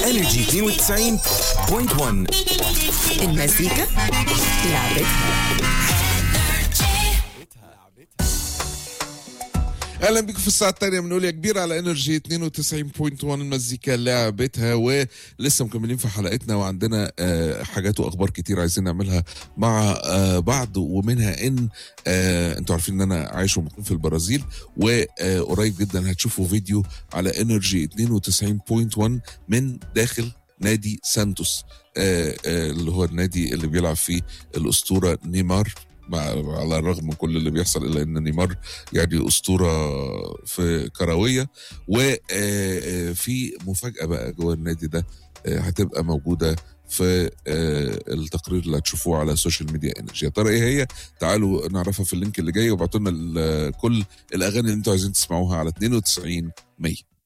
انرجي 92.1 المزيكا لعبتها اهلا بكم في الساعه الثانيه بنقول يا كبير على انرجي 92.1 المزيكا لعبتها ولسه مكملين في حلقتنا وعندنا آه، حاجات واخبار كتير عايزين نعملها مع آه، بعض ومنها ان آه، انتوا عارفين ان انا عايش ومقيم في البرازيل وقريب جدا هتشوفوا فيديو على انرجي 92.1 من داخل نادي سانتوس آه، آه، اللي هو النادي اللي بيلعب فيه الاسطوره نيمار مع على الرغم من كل اللي بيحصل الا ان نيمار يعني اسطوره في كرويه وفي مفاجاه بقى جوه النادي ده آه، هتبقى موجوده في آه، التقرير اللي هتشوفوه على السوشيال ميديا انرجي يا ترى ايه هي تعالوا نعرفها في اللينك اللي جاي وابعتوا لنا ال- كل الاغاني اللي انتوا عايزين تسمعوها على 92 100